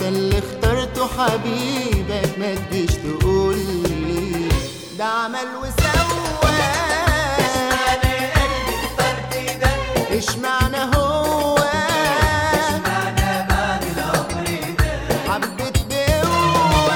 اللي اخترته حبيبك ما تجيش تقولي ده عمل وسوى انا قلبي اخترت ده اشمعنى هو انا بعد العمر ده حبيت بقوة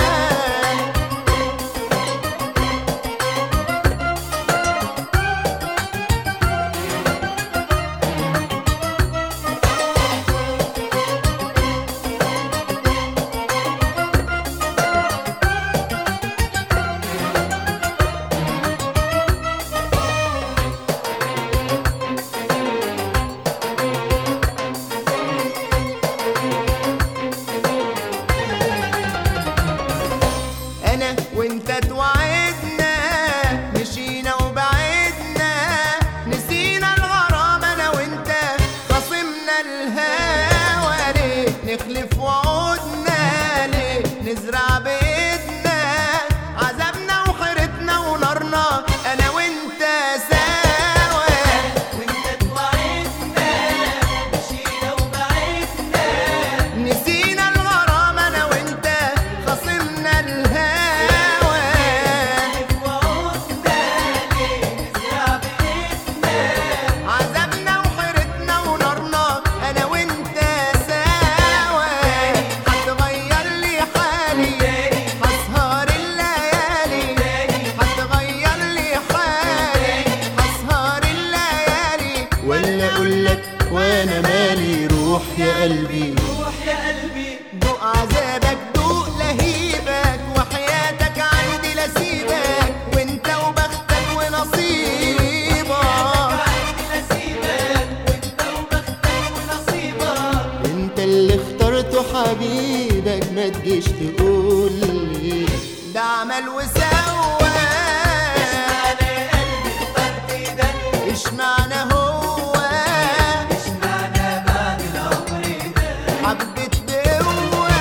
انا وانت توعدنا مشينا وبعدنا نسينا الغرام انا وانت خصمنا الهوى ليه نخلف وعودنا ليه نزرع بيتنا عذابنا وحيرتنا ونارنا انا وانت سوا وانت توعدنا مشينا وبعدنا نسينا الغرام انا وانت خصمنا الهوى وعودنا ليه نزرع بيتنا عذابنا وحيرتنا ونارنا انا وانت سوا هتغير لي حالي هسهر الليالي هتغير لي حالي هسهر الليالي ولا اقول لك وانا مالي روح يا قلبي روح يا قلبي دوق عذابك دوق لهيبك وحياتك عندي لسيبك وانت وبختك ونصيبك عندي نسيبك وانت وبختك ونصيبك انت اللي اخترته حبيبك ما تجيش تقولي ده عمل وسوى انا قلبي اخترت ده اشمعنى هو اشمعنى بعد العمر ده حبيت بقوة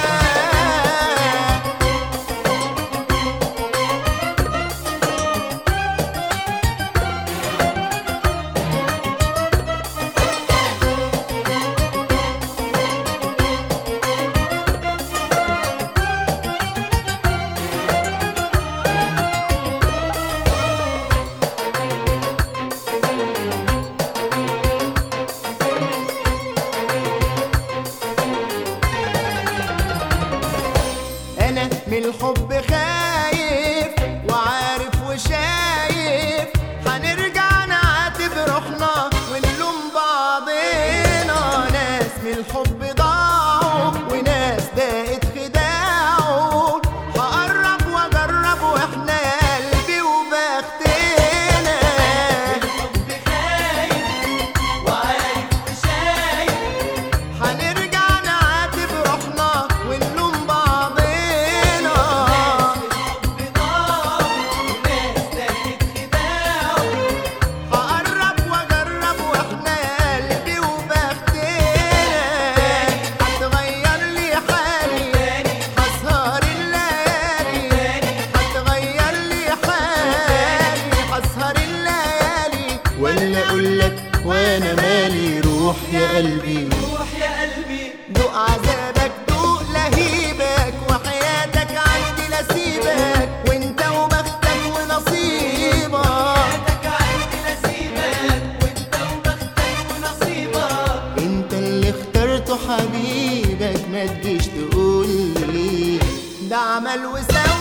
انا من الحب خايف وعارف وشايف هنرجع نعاتب روحنا ونلوم بعضنا ناس من الحب ضاعوا وناس بقت خداعوا هقرب واجرب واحنا يا قلبي وبختنا الحب خايف وعارف وشايف هنرجع نعاتب روحنا ونلوم بعضنا الحب ضاع وناس تاخد خداع هقرب واجرب واحنا يا قلبي وبختنا هتغير لي حالي هسهر الليالي هتغير لي حالي هسهر الليالي ولا اقول لك وانا مالي روح يا قلبي روح يا قلبي دوق عذابك دوق لهيبك وحياتك عندي لسيبك وانت وبختك ونصيبك حياتك عندي نسيبك وانت وبختك ونصيبك انت اللي اخترته حبيبك ما تجيش تقولي ده عمل وسوى